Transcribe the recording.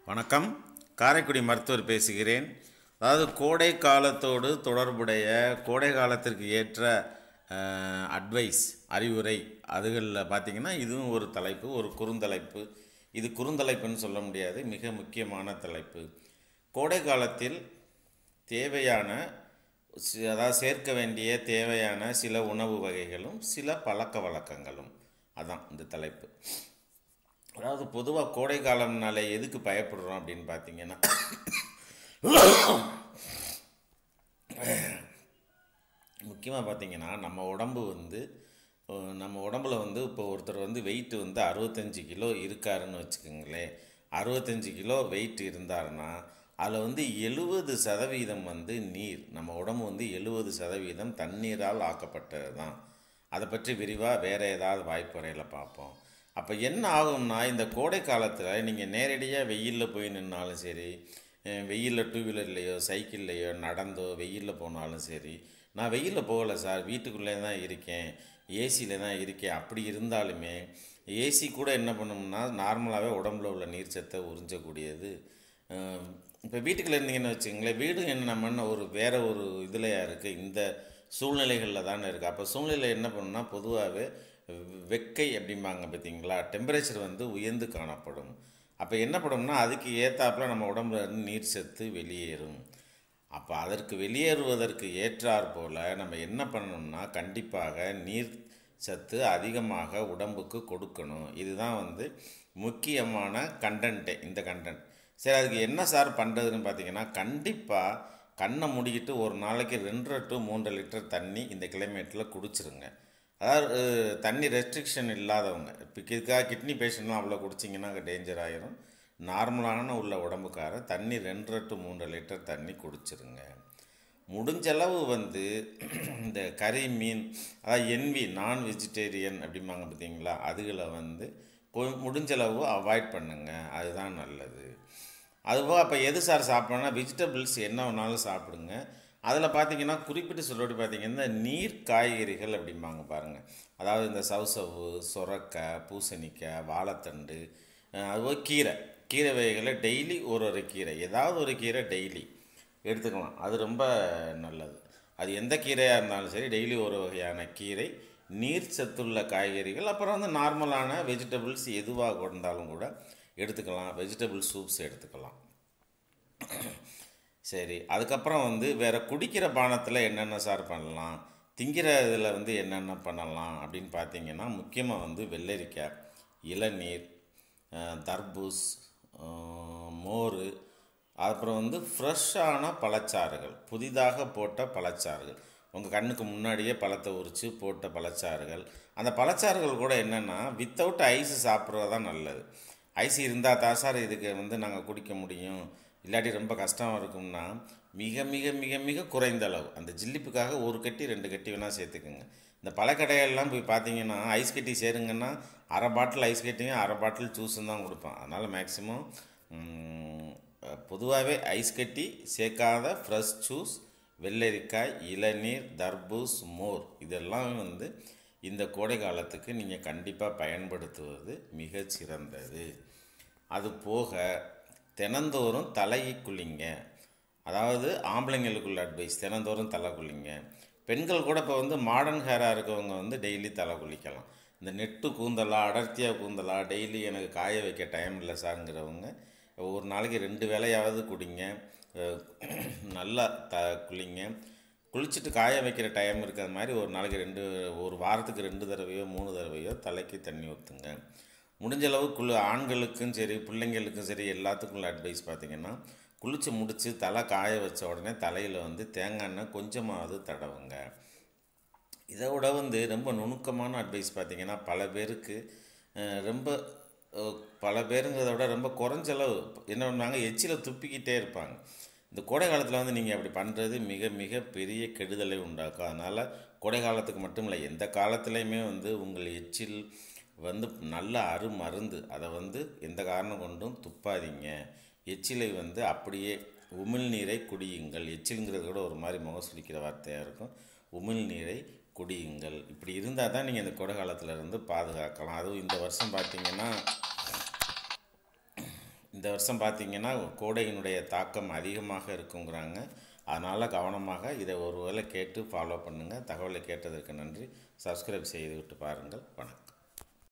வணக்கம் காரைக்குடி மருத்துவர் பேசுகிறேன் அதாவது கோடை காலத்தோடு தொடர்புடைய கோடை காலத்திற்கு ஏற்ற அட்வைஸ் அறிவுரை அதுகளில் பார்த்தீங்கன்னா இதுவும் ஒரு தலைப்பு ஒரு குறுந்தலைப்பு இது குறுந்தலைப்புன்னு சொல்ல முடியாது மிக முக்கியமான தலைப்பு கோடை காலத்தில் தேவையான சி- அதாவது சேர்க்க வேண்டிய தேவையான சில உணவு வகைகளும் சில பழக்க வழக்கங்களும் அதான் இந்த தலைப்பு அதாவது பொதுவாக கோடை காலம்னாலே எதுக்கு பயப்படுறோம் அப்படின்னு பார்த்தீங்கன்னா முக்கியமாக பார்த்தீங்கன்னா நம்ம உடம்பு வந்து அஹ், நம்ம உடம்புல வந்து இப்போ ஒருத்தர் வந்து வெயிட் வந்து அறுபத்தஞ்சு கிலோ இருக்காருன்னு வச்சுக்கோங்களேன் அறுபத்தஞ்சு கிலோ வெயிட் இருந்தாருன்னா அதில் வந்து எழுபது சதவீதம் வந்து நீர் நம்ம உடம்பு வந்து எழுபது சதவீதம் தண்ணீரால் ஆக்கப்பட்டது தான் அதை பற்றி விரிவாக வேறு ஏதாவது வாய்ப்புறையில் பார்ப்போம் அப்போ என்ன ஆகும்னா இந்த கோடை காலத்தில் நீங்கள் நேரடியாக வெயிலில் போய் நின்னாலும் சரி அஹ் வெயிலில் டூ வீலர்லேயோ சைக்கிள்லேயோ நடந்தோ வெயிலில் போனாலும் சரி நான் வெயிலில் போகலை சார் வீட்டுக்குள்ளே தான் இருக்கேன் ஏசியில் தான் இருக்கேன் அப்படி இருந்தாலுமே ஏசி கூட என்ன பண்ணும்னா நார்மலாகவே உடம்புல உள்ள நீர் சத்தை உறிஞ்சக்கூடியது இப்போ வீட்டுக்குள்ளே இருந்தீங்கன்னு வச்சுங்களேன் வீடு என்ன நம்மன்னு ஒரு வேற ஒரு இதுலையா இருக்குது இந்த சூழ்நிலைகளில் தானே இருக்குது அப்போ சூழ்நிலை என்ன பண்ணுன்னா பொதுவாகவே வெக்கை அப்படிம்பாங்க பார்த்தீங்களா டெம்பரேச்சர் வந்து உயர்ந்து காணப்படும் அப்போ என்ன பண்ணும்னா அதுக்கு ஏத்தாப்புல நம்ம உடம்புல இருந்து நீர் சத்து வெளியேறும் அப்போ அதற்கு வெளியேறுவதற்கு ஏற்றாற் போல் நம்ம என்ன பண்ணணும்னா கண்டிப்பாக நீர் சத்து அதிகமாக உடம்புக்கு கொடுக்கணும் இதுதான் வந்து முக்கியமான கண்டென்ட்டே இந்த கண்டென்ட் சரி அதுக்கு என்ன சார் பண்ணுறதுன்னு பார்த்தீங்கன்னா கண்டிப்பாக கண்ணை மூடிக்கிட்டு ஒரு நாளைக்கு ரெண்டரை டு மூன்றரை லிட்டர் தண்ணி இந்த கிளைமேட்டில் குடிச்சிருங்க அதாவது அஹ், தண்ணி ரெஸ்ட்ரிக்ஷன் இல்லாதவங்க இப்போ இதுக்காக கிட்னி பேஷண்ட்லாம் அவ்வளோ குடிச்சிங்கன்னா அங்கே டேஞ்சர் ஆயிரும் நார்மலான உள்ள உடம்புக்கார தண்ணி ரெண்டரை டு மூன்றரை லிட்டர் தண்ணி குடிச்சிருங்க முடிஞ்சளவு வந்து இந்த கறி மீன் அதாவது என்வி நான் வெஜிடேரியன் அப்படிம்பாங்க பார்த்தீங்களா அதுகளை வந்து கொ- முடிஞ்சளவு அவாய்ட் பண்ணுங்க அதுதான் நல்லது அதுபோக அப்போ எது சார் சாப்பிடணும்னா வெஜிடபிள்ஸ் என்ன வேணாலும் சாப்பிடுங்க அதில் பார்த்தீங்கன்னா குறிப்பிட்டு சொல்லி பார்த்தீங்கன்னா இந்த நீர் காய்கறிகள் அப்படிம்பாங்க பாருங்கள் அதாவது இந்த சவுசவு சொரக்காய் பூசணிக்காய் வாழைத்தண்டு அஹ் அதுபோக கீரை கீரை வகைகளை டெய்லி ஒரு ஒரு கீரை ஏதாவது ஒரு கீரை டெய்லி எடுத்துக்கலாம் அது ரொம்ப நல்லது அது எந்த கீரையாக இருந்தாலும் சரி டெய்லி ஒரு வகையான கீரை நீர் சத்துள்ள காய்கறிகள் அப்புறம் வந்து நார்மலான வெஜிடபிள்ஸ் எதுவாக இருந்தாலும் கூட எடுத்துக்கலாம் வெஜிடபிள் சூப்ஸ் எடுத்துக்கலாம் சரி அதுக்கப்புறம் வந்து வேறு குடிக்கிற பானத்தில் என்னென்ன சார் பண்ணலாம் திங்கிற இதில் வந்து என்னென்ன பண்ணலாம் அப்படின்னு பார்த்தீங்கன்னா முக்கியமாக வந்து வெள்ளரிக்காய் இளநீர் அஹ், தர்பூஸ் அஹ், மோர் அப்புறம் வந்து ஃப்ரெஷ்ஷான பழச்சாறுகள் புதிதாக போட்ட பழச்சாறுகள் உங்கள் கண்ணுக்கு முன்னாடியே பழத்தை உரித்து போட்ட பழச்சாறுகள் அந்த பழச்சாறுகள் கூட என்னென்னா வித்தவுட் ஐஸ் சாப்பிட்றது தான் நல்லது ஐஸ் இருந்தால் தான் சார் இதுக்கு வந்து நாங்கள் குடிக்க முடியும் இல்லாட்டி ரொம்ப கஷ்டம் இருக்கும்னா மிக மிக மிக மிக குறைந்த அளவு அந்த ஜில்லிப்புக்காக ஒரு கட்டி ரெண்டு கட்டி வேணால் சேர்த்துக்குங்க இந்த பழக்கடையெல்லாம் போய் பார்த்தீங்கன்னா ஐஸ் கட்டி சேருங்கன்னா அரை பாட்டில் ஐஸ் கட்டியும் அரை பாட்டில் ஜூஸும் தான் கொடுப்பான் அதனால் மேக்ஸிமம் பொதுவாகவே ஐஸ் கட்டி சேர்க்காத ஃப்ரெஷ் ஜூஸ் வெள்ளரிக்காய் இளநீர் தர்பூஸ் மோர் இதெல்லாம் வந்து இந்த கோடை காலத்துக்கு நீங்கள் கண்டிப்பாக பயன்படுத்துவது மிகச் சிறந்தது அது போக தினந்தோறும் தலையை குளிங்க அதாவது ஆம்பளைங்களுக்குள்ள அட்வைஸ் தினந்தோறும் தலை குளிங்க பெண்கள் கூட இப்போ வந்து மாடர்ன் ஹேராக இருக்கவங்க வந்து டெய்லி தலை குளிக்கலாம் இந்த நெட்டு கூந்தலா அடர்த்தியாக கூந்தலா டெய்லி எனக்கு காய வைக்க டைம் இல்லை சாருங்கிறவங்க ஒரு நாளைக்கு ரெண்டு வேளையாவது குடிங்க அஹ் நல்லா த குளிங்க குளிச்சுட்டு காய வைக்கிற டைம் இருக்கிற மாதிரி ஒரு நாளைக்கு ரெண்டு ஒரு வாரத்துக்கு ரெண்டு தடவையோ மூணு தடவையோ தலைக்கு தண்ணி ஊற்றுங்க முடிஞ்ச அளவு குளு ஆண்களுக்கும் சரி பிள்ளைங்களுக்கும் சரி எல்லாத்துக்கும் உள்ள அட்வைஸ் பார்த்தீங்கன்னா குளித்து முடித்து தலை காய வச்ச உடனே தலையில் வந்து தேங்காய் எண்ணெய் கொஞ்சமாவது தடவுங்க இதை விட வந்து ரொம்ப நுணுக்கமான அட்வைஸ் பார்த்தீங்கன்னா பல பேருக்கு அஹ், ரொம்ப அஹ், பல பேருங்கிறத விட ரொம்ப குறைஞ்சளவு என்ன பண்ணுவாங்க எச்சில் துப்பிக்கிட்டே இருப்பாங்க இந்த கோடை காலத்தில் வந்து நீங்கள் அப்படி பண்ணுறது மிக மிக பெரிய கெடுதலை உண்டாக்கும் அதனால் கோடை காலத்துக்கு மட்டும் இல்லை எந்த காலத்துலேயுமே வந்து உங்கள் எச்சில் வந்து நல்ல அருமருந்து அதை வந்து எந்த காரணம் கொண்டும் துப்பாதீங்க எச்சிலை வந்து அப்படியே உமிழ்நீரை குடியுங்கள் எச்சில்ங்கிறது கூட ஒரு மாதிரி முகசுளிக்கிற வார்த்தையாக இருக்கும் உமிழ்நீரை குடியுங்கள் இப்படி இருந்தால் தான் நீங்கள் இந்த கோடை காலத்துல இருந்து பாதுகாக்கலாம் அதுவும் இந்த வருஷம் பார்த்தீங்கன்னா இந்த வருஷம் பார்த்தீங்கன்னா கோடையினுடைய தாக்கம் அதிகமாக இருக்குங்கிறாங்க அதனால் கவனமாக இதை ஒரு வேளை கேட்டு ஃபாலோ பண்ணுங்கள் தகவலை கேட்டதற்கு நன்றி சப்ஸ்கிரைப் செய்து விட்டு பாருங்கள் வணக்கம்